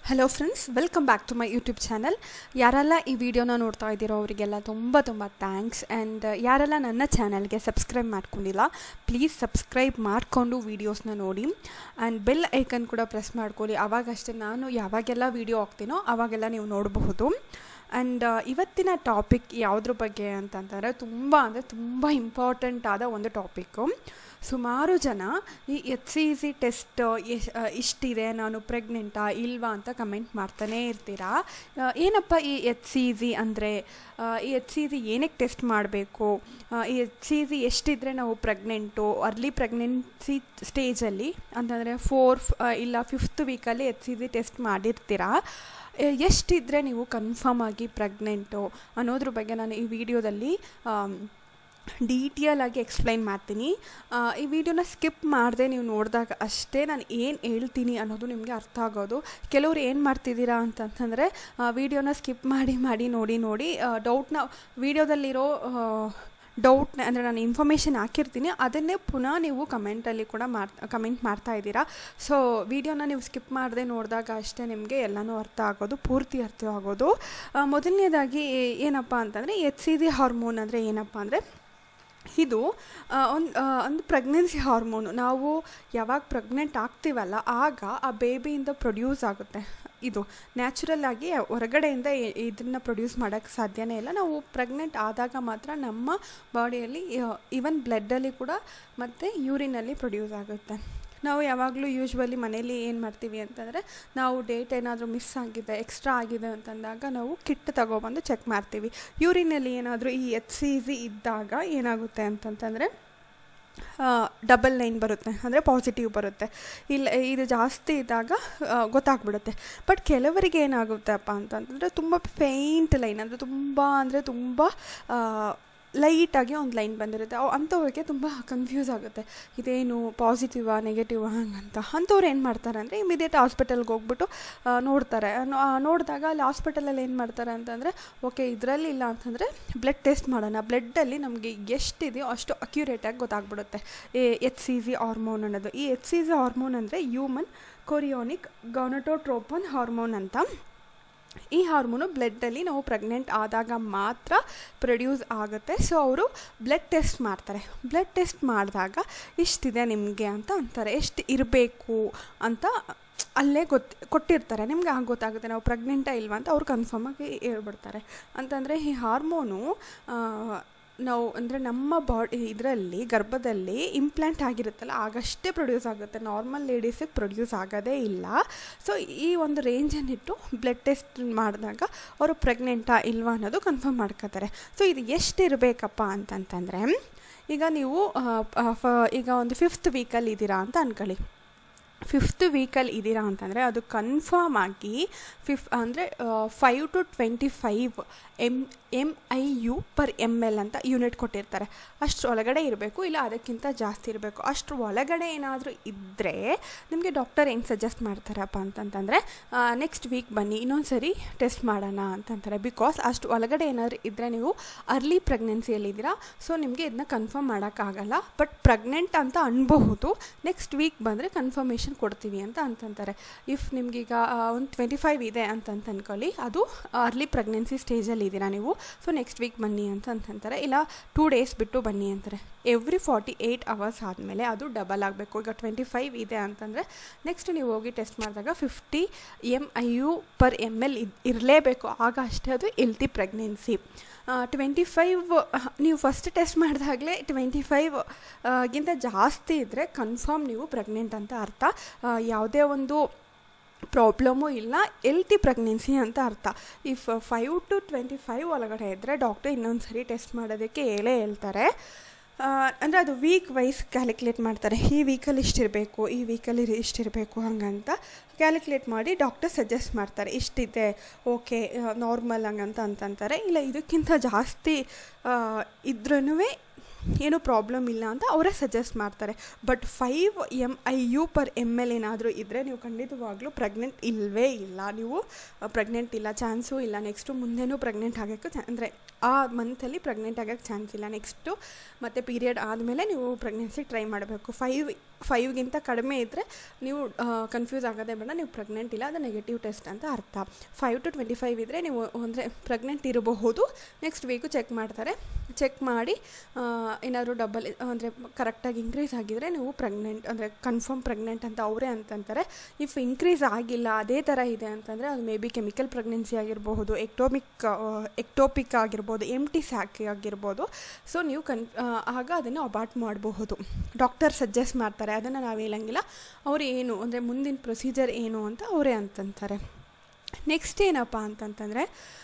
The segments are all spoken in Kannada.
hello friends welcome back to my YouTube channel ಯಾರೆಲ್ಲ ಈ ವಿಡಿಯೋನ ನೋಡ್ತಾ ಇದ್ದೀರೋ ಅವರಿಗೆಲ್ಲ ತುಂಬ ತುಂಬ ಥ್ಯಾಂಕ್ಸ್ ಆ್ಯಂಡ್ ಯಾರೆಲ್ಲ ನನ್ನ ಚಾನಲ್ಗೆ ಸಬ್ಸ್ಕ್ರೈಬ್ ಮಾಡ್ಕೊಂಡಿಲ್ಲ ಪ್ಲೀಸ್ ಸಬ್ಸ್ಕ್ರೈಬ್ ಮಾಡಿಕೊಂಡು ವೀಡಿಯೋಸ್ನ ನೋಡಿ ಆ್ಯಂಡ್ ಬೆಲ್ ಐಕನ್ ಕೂಡ ಪ್ರೆಸ್ ಮಾಡ್ಕೊಳ್ಳಿ ಆವಾಗಷ್ಟೇ ನಾನು ಯಾವಾಗೆಲ್ಲ ವೀಡಿಯೋ ಹಾಕ್ತೀನೋ ಆವಾಗೆಲ್ಲ ನೀವು ನೋಡಬಹುದು ಆ್ಯಂಡ್ ಇವತ್ತಿನ ಟಾಪಿಕ್ ಯಾವುದ್ರ ಬಗ್ಗೆ ಅಂತಂದರೆ ತುಂಬ ಅಂದರೆ ತುಂಬ ಇಂಪಾರ್ಟೆಂಟ್ ಆದ ಒಂದು ಟಾಪಿಕ್ಕು ಸುಮಾರು ಜನ ಈ ಎಚ್ ಸಿ ಸಿ ಟೆಸ್ಟ್ ಎಶ್ ಇಷ್ಟಿದೆ ನಾನು ಪ್ರೆಗ್ನೆಂಟಾ ಇಲ್ವಾ ಅಂತ ಕಮೆಂಟ್ ಮಾಡ್ತಾನೇ ಇರ್ತೀರಾ ಏನಪ್ಪ ಈ ಎಚ್ ಸಿ ಜಿ ಅಂದರೆ ಈ ಎಚ್ ಸಿ ಜಿ ಏನಕ್ಕೆ ಟೆಸ್ಟ್ ಮಾಡಬೇಕು ಈ ಎಚ್ ಸಿ ಜಿ ಎಷ್ಟಿದ್ರೆ ನಾವು ಪ್ರೆಗ್ನೆಂಟು ಅರ್ಲಿ ಪ್ರೆಗ್ನೆನ್ಸಿ ಸ್ಟೇಜಲ್ಲಿ ಅಂತಂದರೆ ಫೋರ್ ಇಲ್ಲ ಫಿಫ್ತ್ ವೀಕಲ್ಲಿ ಎಚ್ ಸಿ ಜಿ ಟೆಸ್ಟ್ ಮಾಡಿರ್ತೀರಾ ಎಷ್ಟಿದ್ರೆ ನೀವು ಕನ್ಫರ್ಮ್ ಆಗಿ ಪ್ರೆಗ್ನೆಂಟು ಅನ್ನೋದ್ರ ಬಗ್ಗೆ ನಾನು ಈ ವಿಡಿಯೋದಲ್ಲಿ ಡೀಟೇಲ್ ಆಗಿ ಎಕ್ಸ್ಪ್ಲೈನ್ ಮಾಡ್ತೀನಿ ಈ ವಿಡಿಯೋನ ಸ್ಕಿಪ್ ಮಾಡದೆ ನೀವು ನೋಡಿದಾಗ ಅಷ್ಟೇ ನಾನು ಏನು ಹೇಳ್ತೀನಿ ಅನ್ನೋದು ನಿಮಗೆ ಅರ್ಥ ಆಗೋದು ಕೆಲವರು ಏನು ಮಾಡ್ತಿದ್ದೀರಾ ಅಂತಂತಂದರೆ ವಿಡಿಯೋನ ಸ್ಕಿಪ್ ಮಾಡಿ ಮಾಡಿ ನೋಡಿ ನೋಡಿ ಡೌಟ್ನ ವಿಡಿಯೋದಲ್ಲಿರೋ ಡೌಟ್ನ ಅಂದರೆ ನಾನು ಇನ್ಫಾರ್ಮೇಷನ್ ಹಾಕಿರ್ತೀನಿ ಅದನ್ನೇ ಪುನಃ ನೀವು ಕಮೆಂಟಲ್ಲಿ ಕೂಡ ಮಾಡ್ ಕಮೆಂಟ್ ಮಾಡ್ತಾ ಇದ್ದೀರಾ ಸೊ ವಿಡಿಯೋನ ನೀವು ಸ್ಕಿಪ್ ಮಾಡದೆ ನೋಡಿದಾಗ ಅಷ್ಟೇ ನಿಮಗೆ ಎಲ್ಲನೂ ಅರ್ಥ ಆಗೋದು ಪೂರ್ತಿ ಅರ್ಥ ಆಗೋದು ಮೊದಲನೇದಾಗಿ ಏನಪ್ಪ ಅಂತಂದರೆ ಎಚ್ ಸಿ ದಿ ಹಾರ್ಮೋನ್ ಅಂದರೆ ಏನಪ್ಪ ಅಂದರೆ ಇದು ಒಂದು ಒಂದು ಪ್ರೆಗ್ನೆನ್ಸಿ ಹಾರ್ಮೋನು ನಾವು ಯಾವಾಗ ಪ್ರೆಗ್ನೆಂಟ್ ಆಗ್ತೀವಲ್ಲ ಆಗ ಆ ಬೇಬಿಯಿಂದ ಪ್ರೊಡ್ಯೂಸ್ ಆಗುತ್ತೆ ಇದು ನ್ಯಾಚುರಲ್ ಆಗಿ ಹೊರಗಡೆಯಿಂದ ಇದನ್ನು ಪ್ರೊಡ್ಯೂಸ್ ಮಾಡೋಕ್ಕೆ ಸಾಧ್ಯನೇ ಇಲ್ಲ ನಾವು ಪ್ರೆಗ್ನೆಂಟ್ ಆದಾಗ ಮಾತ್ರ ನಮ್ಮ ಬಾಡಿಯಲ್ಲಿ ಈವನ್ ಬ್ಲಡ್ಡಲ್ಲಿ ಕೂಡ ಮತ್ತು ಯೂರಿನಲ್ಲಿ ಪ್ರೊಡ್ಯೂಸ್ ಆಗುತ್ತೆ ನಾವು ಯಾವಾಗಲೂ ಯೂಶ್ವಲಿ ಮನೇಲಿ ಏನು ಮಾಡ್ತೀವಿ ಅಂತಂದರೆ ನಾವು ಡೇಟ್ ಏನಾದರೂ ಮಿಸ್ ಆಗಿದೆ ಎಕ್ಸ್ಟ್ರಾ ಆಗಿದೆ ಅಂತಂದಾಗ ನಾವು ಕಿಟ್ ತಗೊಬಂದು ಚೆಕ್ ಮಾಡ್ತೀವಿ ಯೂರಿನಲ್ಲಿ ಏನಾದರೂ ಈ ಎಚ್ ಸಿ ಜಿ ಇದ್ದಾಗ ಏನಾಗುತ್ತೆ ಅಂತಂತಂದರೆ ಡಬಲ್ ಲೈನ್ ಬರುತ್ತೆ ಅಂದರೆ ಪಾಸಿಟಿವ್ ಬರುತ್ತೆ ಇಲ್ಲ ಇದು ಜಾಸ್ತಿ ಇದ್ದಾಗ ಗೊತ್ತಾಗ್ಬಿಡುತ್ತೆ ಬಟ್ ಕೆಲವರಿಗೆ ಏನಾಗುತ್ತಪ್ಪ ಅಂತಂತಂದರೆ ತುಂಬ ಫೇಂಟ್ ಲೈನ್ ಅಂದರೆ ತುಂಬ ಅಂದರೆ ತುಂಬ ಲೈಟಾಗಿ ಒಂದು ಲೈನ್ ಬಂದಿರುತ್ತೆ ಅವು ಅಂಥವ್ರಿಗೆ ತುಂಬ ಕನ್ಫ್ಯೂಸ್ ಆಗುತ್ತೆ ಇದೇನು ಪಾಸಿಟಿವಾ ನೆಗೆಟಿವಾ ಹಂಗಂತ ಅಂಥವ್ರು ಏನು ಮಾಡ್ತಾರೆ ಅಂದರೆ ಇಮಿಡಿಯೇಟ್ ಹಾಸ್ಪಿಟಲ್ಗೆ ಹೋಗ್ಬಿಟ್ಟು ನೋಡ್ತಾರೆ ನೋಡಿದಾಗ ಅಲ್ಲಿ ಹಾಸ್ಪಿಟಲಲ್ಲಿ ಏನು ಮಾಡ್ತಾರೆ ಅಂತಂದರೆ ಓಕೆ ಇದರಲ್ಲಿ ಇಲ್ಲ ಅಂತಂದರೆ ಬ್ಲಡ್ ಟೆಸ್ಟ್ ಮಾಡೋಣ ಬ್ಲಡ್ಡಲ್ಲಿ ನಮಗೆ ಎಷ್ಟಿದೆಯೋ ಅಷ್ಟು ಅಕ್ಯುರೇಟಾಗಿ ಗೊತ್ತಾಗ್ಬಿಡುತ್ತೆ ಎಚ್ ಸಿ ಜಿ ಹಾರ್ಮೋನ್ ಅನ್ನೋದು ಈ ಎಚ್ ಸಿ ಜಿ ಹಾರ್ಮೋನ್ ಅಂದರೆ ಹ್ಯೂಮನ್ ಕೊರಿಯೋನಿಕ್ ಗೌನಟೋಟ್ರೋಪನ್ ಹಾರ್ಮೋನ್ ಅಂತ ಈ ಹಾರ್ಮೋನು ಬ್ಲಡ್ಡಲ್ಲಿ ನಾವು ಪ್ರೆಗ್ನೆಂಟ್ ಆದಾಗ ಮಾತ್ರ ಪ್ರೊಡ್ಯೂಸ್ ಆಗುತ್ತೆ ಸೊ ಅವರು ಬ್ಲಡ್ ಟೆಸ್ಟ್ ಮಾಡ್ತಾರೆ ಬ್ಲಡ್ ಟೆಸ್ಟ್ ಮಾಡಿದಾಗ ಇಷ್ಟಿದೆ ನಿಮಗೆ ಅಂತ ಅಂತಾರೆ ಎಷ್ಟು ಇರಬೇಕು ಅಂತ ಅಲ್ಲೇ ಗೊತ್ತು ಕೊಟ್ಟಿರ್ತಾರೆ ನಿಮ್ಗೆ ಆಗ ಗೊತ್ತಾಗುತ್ತೆ ನಾವು ಪ್ರೆಗ್ನೆಂಟಾ ಇಲ್ವಾ ಅಂತ ಅವ್ರು ಕನ್ಫರ್ಮಾಗಿ ಹೇಳ್ಬಿಡ್ತಾರೆ ಅಂತಂದರೆ ಈ ಹಾರ್ಮೋನು ನಾವು ಅಂದರೆ ನಮ್ಮ ಬಾಡಿ ಇದರಲ್ಲಿ ಗರ್ಭದಲ್ಲಿ ಇಂಪ್ಲಾಂಟ್ ಆಗಿರುತ್ತಲ್ಲ ಆಗಷ್ಟೇ ಪ್ರೊಡ್ಯೂಸ್ ಆಗುತ್ತೆ ನಾರ್ಮಲ್ ಲೇಡೀಸಿಗೆ ಪ್ರೊಡ್ಯೂಸ್ ಆಗೋದೇ ಇಲ್ಲ ಸೊ ಈ ಒಂದು ರೇಂಜನ್ನಿಟ್ಟು ಬ್ಲಡ್ ಟೆಸ್ಟ್ ಮಾಡಿದಾಗ ಅವರು ಪ್ರೆಗ್ನೆಂಟಾ ಇಲ್ವಾ ಅನ್ನೋದು ಕನ್ಫರ್ಮ್ ಮಾಡ್ಕೋತಾರೆ ಸೊ ಇದು ಎಷ್ಟು ಇರಬೇಕಪ್ಪ ಅಂತಂತಂದರೆ ಈಗ ನೀವು ಈಗ ಒಂದು ಫಿಫ್ತ್ ವೀಕಲ್ಲಿ ಇದ್ದೀರಾ ಅಂತ ಅಂದ್ಕೊಳ್ಳಿ ಫಿಫ್ತ್ ವೀಕಲ್ಲಿ ಇದ್ದೀರಾ ಅಂತಂದರೆ ಅದು ಕನ್ಫರ್ಮ್ ಆಗಿ ಫಿಫ್ ಅಂದರೆ five to twenty five M M I U per M L ಅಂತ ಯೂನಿಟ್ ಕೊಟ್ಟಿರ್ತಾರೆ ಅಷ್ಟ್ರ ಒಳಗಡೆ ಇರಬೇಕು ಇಲ್ಲ ಅದಕ್ಕಿಂತ ಜಾಸ್ತಿ ಇರಬೇಕು ಅಷ್ಟ್ರ ಒಳಗಡೆ ಏನಾದರೂ ಇದ್ದರೆ ನಿಮಗೆ ಡಾಕ್ಟರ್ ಏನು ಸಜೆಸ್ಟ್ ಮಾಡ್ತಾರಪ್ಪ ಅಂತಂತಂದರೆ ನೆಕ್ಸ್ಟ್ ವೀಕ್ ಬನ್ನಿ ಇನ್ನೊಂದು ಸರಿ ಟೆಸ್ಟ್ ಮಾಡೋಣ ಅಂತಂತಾರೆ ಬಿಕಾಸ್ ಅಷ್ಟು ಒಳಗಡೆ ಏನಾದರೂ ಇದ್ದರೆ ನೀವು ಅರ್ಲಿ ಪ್ರೆಗ್ನೆನ್ಸಿಯಲ್ಲಿದ್ದೀರಾ ಸೊ ನಿಮಗೆ ಇದನ್ನ ಕನ್ಫರ್ಮ್ ಮಾಡೋಕ್ಕಾಗಲ್ಲ ಬಟ್ ಪ್ರೆಗ್ನೆಂಟ್ ಅಂತ ಅನ್ಬಹುದು ನೆಕ್ಸ್ಟ್ ವೀಕ್ ಬಂದರೆ ಕನ್ಫರ್ಮೇಷನ್ ಕೊಡ್ತೀವಿ ಅಂತ ಅಂತಂತಾರೆ ಇಫ್ ನಿಮಗೀಗ ಒಂದು ಟ್ವೆಂಟಿ ಫೈವ್ ಇದೆ ಅಂತಂತ ಅನ್ಕೊಳ್ಳಿ ಅದು ಅರ್ಲಿ ಪ್ರೆಗ್ನೆನ್ಸಿ ಸ್ಟೇಜಲ್ಲಿ ಇದ್ದೀರಾ ನೀವು ಸೊ ನೆಕ್ಸ್ಟ್ ವೀಕ್ ಬನ್ನಿ ಅಂತ ಅಂತಂತಾರೆ ಇಲ್ಲ ಟೂ ಡೇಸ್ ಬಿಟ್ಟು ಬನ್ನಿ ಅಂತಾರೆ ಎವ್ರಿ ಫಾರ್ಟಿ ಏಯ್ಟ್ ಅವರ್ಸ್ ಆದಮೇಲೆ ಅದು ಡಬಲ್ ಆಗಬೇಕು ಈಗ ಟ್ವೆಂಟಿ ಫೈವ್ ಇದೆ ಅಂತಂದರೆ ನೆಕ್ಸ್ಟ್ ನೀವು ಹೋಗಿ ಟೆಸ್ಟ್ ಮಾಡಿದಾಗ fifty M I U per M L ಇರಲೇಬೇಕು ಆಗ ಅಷ್ಟೇ ಅದು ಎಲ್ತಿ ಪ್ರೆಗ್ನೆನ್ಸಿ ಟ್ವೆಂಟಿ ಫೈವ್ ನೀವು ಫಸ್ಟ್ ಟೆಸ್ಟ್ ಮಾಡಿದಾಗಲೇ ಟ್ವೆಂಟಿ ಫೈವ್ ಗಿಂತ ಜಾಸ್ತಿ ಇದ್ದರೆ ಕನ್ಫರ್ಮ್ ನೀವು ಪ್ರೆಗ್ನೆಂಟ್ ಅಂತ ಅರ್ಥ ಯಾವುದೇ ಒಂದು ಪ್ರಾಬ್ಲಮ್ಮು ಇಲ್ಲ ಎಲ್ತಿ ಪ್ರೆಗ್ನೆನ್ಸಿ ಅಂತ ಅರ್ಥ if five to twenty five ಒಳಗಡೆ ಇದ್ದರೆ ಡಾಕ್ಟರ್ ಇನ್ನೊಂದು ಸರಿ ಟೆಸ್ಟ್ ಮಾಡೋದಕ್ಕೆ ಹೇಳೇ ಹೇಳ್ತಾರೆ ಅಂದರೆ ಅದು ವೀಕ್ ವೈಸ್ ಕ್ಯಾಲ್ಕುಲೇಟ್ ಮಾಡ್ತಾರೆ ಈ ವೀಕಲ್ಲಿ ಇಷ್ಟಿರಬೇಕು ಈ ವೀಕಲ್ಲಿ ಇಷ್ಟಿರಬೇಕು ಹಂಗಂತ ಕ್ಯಾಲ್ಕುಲೇಟ್ ಮಾಡಿ ಡಾಕ್ಟರ್ ಸಜೆಸ್ಟ್ ಮಾಡ್ತಾರೆ ಇಷ್ಟಿದೆ ಓಕೆ ನಾರ್ಮಲ್ ಹಂಗಂತ ಅಂತಂತಾರೆ ಇಲ್ಲ ಇದಕ್ಕಿಂತ ಜಾಸ್ತಿ ಇದ್ರೂ ಏನೂ ಪ್ರಾಬ್ಲಮ್ ಇಲ್ಲ ಅಂತ ಅವರೇ ಸಜೆಸ್ಟ್ ಮಾಡ್ತಾರೆ but five M I U per M L ಏನಾದರೂ ಇದ್ದರೆ ನೀವು ಖಂಡಿತವಾಗ್ಲೂ ಪ್ರೆಗ್ನೆಂಟ್ ಇಲ್ಲವೇ ಇಲ್ಲ ನೀವು ಪ್ರೆಗ್ನೆಂಟ್ ಇಲ್ಲ ಚಾನ್ಸು ಇಲ್ಲ ನೆಕ್ಸ್ಟು ಮುಂದೆನೂ ಪ್ರೆಗ್ನೆಂಟ್ ಆಗೋಕ್ಕೆ ಚಾ ಅಂದರೆ ಆ ಮಂತಲ್ಲಿ ಪ್ರೆಗ್ನೆಂಟ್ ಆಗೋಕ್ಕೆ ಚಾನ್ಸ್ ಇಲ್ಲ ನೆಕ್ಸ್ಟು ಮತ್ತು ಪೀರಿಯಡ್ ಆದಮೇಲೆ ನೀವು ಪ್ರೆಗ್ನೆನ್ಸಿ ಟ್ರೈ ಮಾಡಬೇಕು ಫೈವ್ ಫೈವ್ಗಿಂತ ಕಡಿಮೆ ಇದ್ದರೆ ನೀವು ಕನ್ಫ್ಯೂಸ್ ಆಗೋದೇ ಬೇಡ ನೀವು ಪ್ರೆಗ್ನೆಂಟ್ ಇಲ್ಲ ಅದು ನೆಗೆಟಿವ್ ಟೆಸ್ಟ್ ಅಂತ ಅರ್ಥ ಫೈವ್ ಟು ಟ್ವೆಂಟಿ ಫೈವ್ ಇದ್ದರೆ ನೀವು ಅಂದರೆ ಪ್ರೆಗ್ನೆಂಟ್ ಇರಬಹುದು ನೆಕ್ಸ್ಟ್ ವೀಕು ಚೆಕ್ ಮಾಡ್ತಾರೆ ಚೆಕ್ ಮಾಡಿ ಏನಾದರೂ ಡಬಲ್ ಅಂದರೆ ಕರೆಕ್ಟಾಗಿ ಇನ್ಕ್ರೀಸ್ ಆಗಿದರೆ ನೀವು ಪ್ರೆಗ್ನೆಂಟ್ ಅಂದರೆ ಕನ್ಫರ್ಮ್ ಪ್ರೆಗ್ನೆಂಟ್ ಅಂತ ಅವರೇ ಅಂತಂತಾರೆ ಇಫ್ ಇನ್ಕ್ರೀಸ್ ಆಗಿಲ್ಲ ಅದೇ ಥರ ಇದೆ ಅಂತಂದರೆ ಅದು ಮೇ ಬಿ ಕೆಮಿಕಲ್ ಪ್ರೆಗ್ನೆನ್ಸಿ ಆಗಿರಬಹುದು ಎಕ್ಟೋಮಿಕ್ ಎಕ್ಟೋಪಿಕ್ ಆಗಿರ್ಬೋದು ಎಮ್ ಟಿ ಸ್ಯಾಕ್ ಆಗಿರ್ಬೋದು ಸೊ ನೀವು ಕನ್ ಆಗ ಅದನ್ನು ಅಬಾಟ್ ಮಾಡಬಹುದು ಡಾಕ್ಟರ್ ಸಜೆಸ್ಟ್ ಮಾಡ್ತಾರೆ ಅದನ್ನು ನಾವು ಹೇಳಂಗಿಲ್ಲ ಅವರು ಏನು ಅಂದರೆ ಮುಂದಿನ ಪ್ರೊಸೀಜರ್ ಏನು ಅಂತ ಅವರೇ ಅಂತಂತಾರೆ ನೆಕ್ಸ್ಟ್ ಏನಪ್ಪ ಅಂತಂತಂದರೆ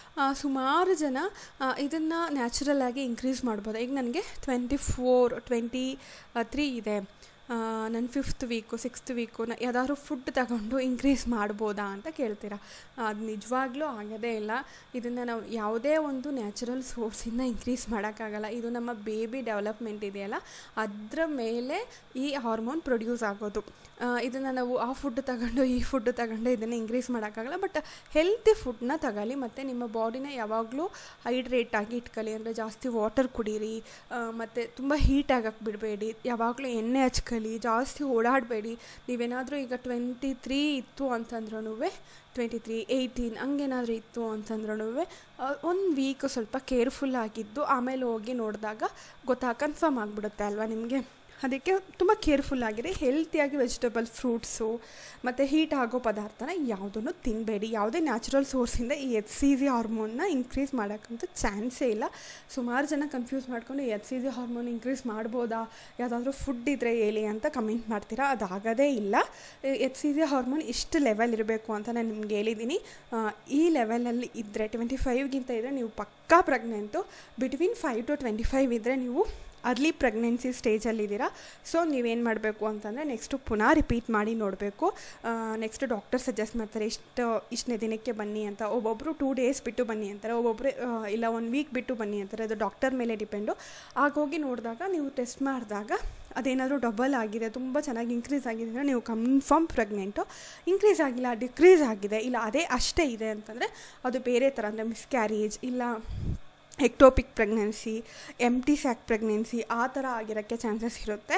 ಸುಮಾರು ಜನ ಇದನ್ನು ನ್ಯಾಚುರಲ್ಲಾಗಿ ಇನ್ಕ್ರೀಸ್ ಮಾಡ್ಬೋದು ಈಗ ನನಗೆ ಟ್ವೆಂಟಿ ಫೋರ್ ಟ್ವೆಂಟಿ ತ್ರೀ ಇದೆ ನನ್ನ ಫಿಫ್ತ್ ವೀಕು ಸಿಕ್ಸ್ತ್ ವೀಕು ನ ಯಾವ್ದಾದ್ರು ಫುಡ್ ತಗೊಂಡು ಇನ್ಕ್ರೀಸ್ ಮಾಡ್ಬೋದಾ ಅಂತ ಕೇಳ್ತೀರಾ ಅದು ನಿಜವಾಗ್ಲೂ ಆಗೋದೇ ಇಲ್ಲ ಇದನ್ನು ನಾವು ಯಾವುದೇ ಒಂದು ನ್ಯಾಚುರಲ್ ಸೋರ್ಸಿಂದ ಇನ್ಕ್ರೀಸ್ ಮಾಡೋಕ್ಕಾಗಲ್ಲ ಇದು ನಮ್ಮ ಬೇಬಿ ಡೆವಲಪ್ಮೆಂಟ್ ಇದೆಯಲ್ಲ ಅದರ ಮೇಲೆ ಈ ಹಾರ್ಮೋನ್ ಪ್ರೊಡ್ಯೂಸ್ ಆಗೋದು ಇದನ್ನು ನಾವು ಆ ಫುಡ್ ತಗೊಂಡು ಈ ಫುಡ್ ತಗೊಂಡು ಇದನ್ನು ಇನ್ಕ್ರೀಸ್ ಮಾಡೋಕ್ಕಾಗಲ್ಲ ಬಟ್ ಹೆಲ್ತಿ ಫುಡ್ನ ತಗೊಳ್ಳಿ ಮತ್ತು ನಿಮ್ಮ ಬಾಡಿನ ಯಾವಾಗಲೂ ಹೈಡ್ರೇಟ್ ಆಗಿ ಇಟ್ಕೊಳ್ಳಿ ಅಂದರೆ ಜಾಸ್ತಿ ವಾಟರ್ ಕುಡೀರಿ ಮತ್ತು ತುಂಬ ಹೀಟ್ ಆಗಕ್ಕೆ ಬಿಡಬೇಡಿ ಯಾವಾಗಲೂ ಎಣ್ಣೆ ಹಚ್ಕೊಳ್ಳಿ ಜಾಸ್ತಿ ಓಡಾಡಬೇಡಿ ನೀವೇನಾದರೂ ಈಗ ಟ್ವೆಂಟಿ ತ್ರೀ ಇತ್ತು ಅಂತಂದ್ರೂ ಟ್ವೆಂಟಿ ತ್ರೀ ಏಯ್ಟೀನ್ ಹಂಗೇನಾದರೂ ಇತ್ತು ಅಂತಂದ್ರೂ ಒಂದು ವೀಕ್ ಸ್ವಲ್ಪ ಕೇರ್ಫುಲ್ ಆಗಿದ್ದು ಆಮೇಲೆ ಹೋಗಿ ನೋಡಿದಾಗ ಗೊತ್ತಾ ಕನ್ಫರ್ಮ್ ಆಗಿಬಿಡುತ್ತೆ ಅಲ್ವಾ ನಿಮಗೆ ಅದಕ್ಕೆ ತುಂಬ ಕೇರ್ಫುಲ್ ಆಗಿರಿ ಹೆಲ್ತಿಯಾಗಿ ವೆಜಿಟೇಬಲ್ ಫ್ರೂಟ್ಸು ಮತ್ತು ಹೀಟ್ ಆಗೋ ಪದಾರ್ಥನ ಯಾವುದನ್ನು ತಿನ್ನಬೇಡಿ ಯಾವುದೇ ನ್ಯಾಚುರಲ್ ಸೋರ್ಸಿಂದ ಈ ಎಚ್ ಸಿ ಜಿ ಹಾರ್ಮೋನ್ನ ಇನ್ಕ್ರೀಸ್ ಮಾಡೋಕ್ಕಂತೂ ಚಾನ್ಸೇ ಇಲ್ಲ ಸುಮಾರು ಜನ ಕನ್ಫ್ಯೂಸ್ ಮಾಡ್ಕೊಂಡು H C G hormone increase ಮಾಡ್ಬೋದಾ ಯಾವುದಾದ್ರೂ ಫುಡ್ ಇದ್ದರೆ ಹೇಳಿ ಅಂತ ಕಮೆಂಟ್ ಮಾಡ್ತೀರಾ ಅದಾಗೋದೇ ಇಲ್ಲ ಎಚ್ ಸಿ ಜಿ ಹಾರ್ಮೋನ್ ಇಷ್ಟು ಲೆವೆಲ್ ಇರಬೇಕು ಅಂತ ನಾನು ನಿಮ್ಗೆ ಹೇಳಿದ್ದೀನಿ ಈ ಲೆವೆಲಲ್ಲಿ ಇದ್ದರೆ ಟ್ವೆಂಟಿ ಫೈವ್ಗಿಂತ ಇದ್ದರೆ ನೀವು ಪಕ್ಕಾ pregnant between five to twenty five ಇದ್ದರೆ ನೀವು ಅರ್ಲಿ ಪ್ರೆಗ್ನೆನ್ಸಿ ಸ್ಟೇಜಲ್ಲಿದ್ದೀರಾ ಸೊ ನೀವೇನು ಮಾಡಬೇಕು ಅಂತಂದರೆ ನೆಕ್ಸ್ಟು ಪುನಃ ರಿಪೀಟ್ ಮಾಡಿ ನೋಡಬೇಕು ನೆಕ್ಸ್ಟ್ ಡಾಕ್ಟರ್ ಸಜೆಸ್ಟ್ ಮಾಡ್ತಾರೆ ಇಷ್ಟು ಇಷ್ಟನೇ ದಿನಕ್ಕೆ ಬನ್ನಿ ಅಂತ ಒಬ್ಬೊಬ್ಬರು ಟೂ ಡೇಸ್ ಬಿಟ್ಟು ಬನ್ನಿ ಅಂತಾರೆ ಒಬ್ಬೊಬ್ಬರು ಇಲ್ಲ ಒನ್ ವೀಕ್ ಬಿಟ್ಟು ಬನ್ನಿ ಅಂತಾರೆ ಅದು ಡಾಕ್ಟರ್ ಮೇಲೆ ಡಿಪೆಂಡು ಆಗೋಗಿ ನೋಡಿದಾಗ ನೀವು ಟೆಸ್ಟ್ ಮಾಡಿದಾಗ ಅದೇನಾದರೂ ಡಬಲ್ ಆಗಿದೆ ತುಂಬ ಚೆನ್ನಾಗಿ ಇನ್ಕ್ರೀಸ್ ಆಗಿದೆ ಅಂದರೆ ನೀವು ಕನ್ಫರ್ಮ್ ಪ್ರೆಗ್ನೆಂಟು ಇನ್ಕ್ರೀಸ್ ಆಗಿಲ್ಲ ಡಿಕ್ರೀಸ್ ಆಗಿದೆ ಇಲ್ಲ ಅದೇ ಅಷ್ಟೇ ಇದೆ ಅಂತಂದರೆ ಅದು ಬೇರೆ ಥರ ಅಂದರೆ ಮಿಸ್ಕ್ಯಾರೇಜ್ ಇಲ್ಲ ectopic pregnancy M T sac pregnancy ಆ ಥರ ಆಗಿರೋಕ್ಕೆ ಚಾನ್ಸಸ್ ಇರುತ್ತೆ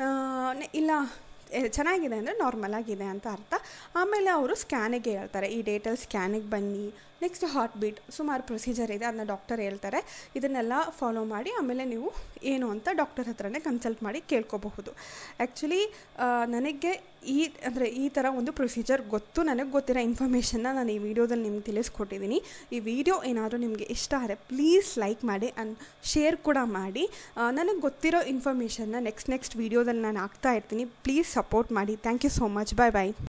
ಇಲ್ಲ ಚೆನ್ನಾಗಿದೆ ಅಂದರೆ ನಾರ್ಮಲ್ ಆಗಿದೆ ಅಂತ ಅರ್ಥ ಆಮೇಲೆ ಅವರು ಸ್ಕ್ಯಾನಿಗೆ ಹೇಳ್ತಾರೆ ಈ ಡೇಟಲ್ಲಿ ಸ್ಕ್ಯಾನಿಗೆ ಬನ್ನಿ ನೆಕ್ಸ್ಟ್ ಹಾರ್ಟ್ ಬೀಟ್ ಸುಮಾರು ಪ್ರೊಸೀಜರ್ ಇದೆ ಅದನ್ನ ಡಾಕ್ಟರ್ ಹೇಳ್ತಾರೆ ಇದನ್ನೆಲ್ಲ ಫಾಲೋ ಮಾಡಿ ಆಮೇಲೆ ನೀವು ಏನು ಅಂತ ಡಾಕ್ಟರ್ ಹತ್ರನೇ ಕನ್ಸಲ್ಟ್ ಮಾಡಿ ಕೇಳ್ಕೋಬಹುದು ಆ್ಯಕ್ಚುಲಿ ನನಗೆ ಈ ಅಂದರೆ ಈ ಥರ ಒಂದು ಪ್ರೊಸೀಜರ್ ಗೊತ್ತು ನನಗೆ ಗೊತ್ತಿರೋ ಇನ್ಫಾರ್ಮೇಷನ್ನ ನಾನು ಈ ವಿಡಿಯೋದಲ್ಲಿ ನಿಮ್ಗೆ ತಿಳಿಸ್ಕೊಟ್ಟಿದ್ದೀನಿ ಈ ವಿಡಿಯೋ ಏನಾದರೂ ನಿಮಗೆ ಇಷ್ಟ ಆದರೆ ಪ್ಲೀಸ್ ಲೈಕ್ ಮಾಡಿ ಆ್ಯಂಡ್ ಶೇರ್ ಕೂಡ ಮಾಡಿ ನನಗೆ ಗೊತ್ತಿರೋ ಇನ್ಫಾರ್ಮೇಷನ್ನ ನೆಕ್ಸ್ಟ್ ನೆಕ್ಸ್ಟ್ ವೀಡಿಯೋದಲ್ಲಿ ನಾನು ಹಾಕ್ತಾ ಇರ್ತೀನಿ ಪ್ಲೀಸ್ ಸಪೋರ್ಟ್ ಮಾಡಿ thank you so much bye bye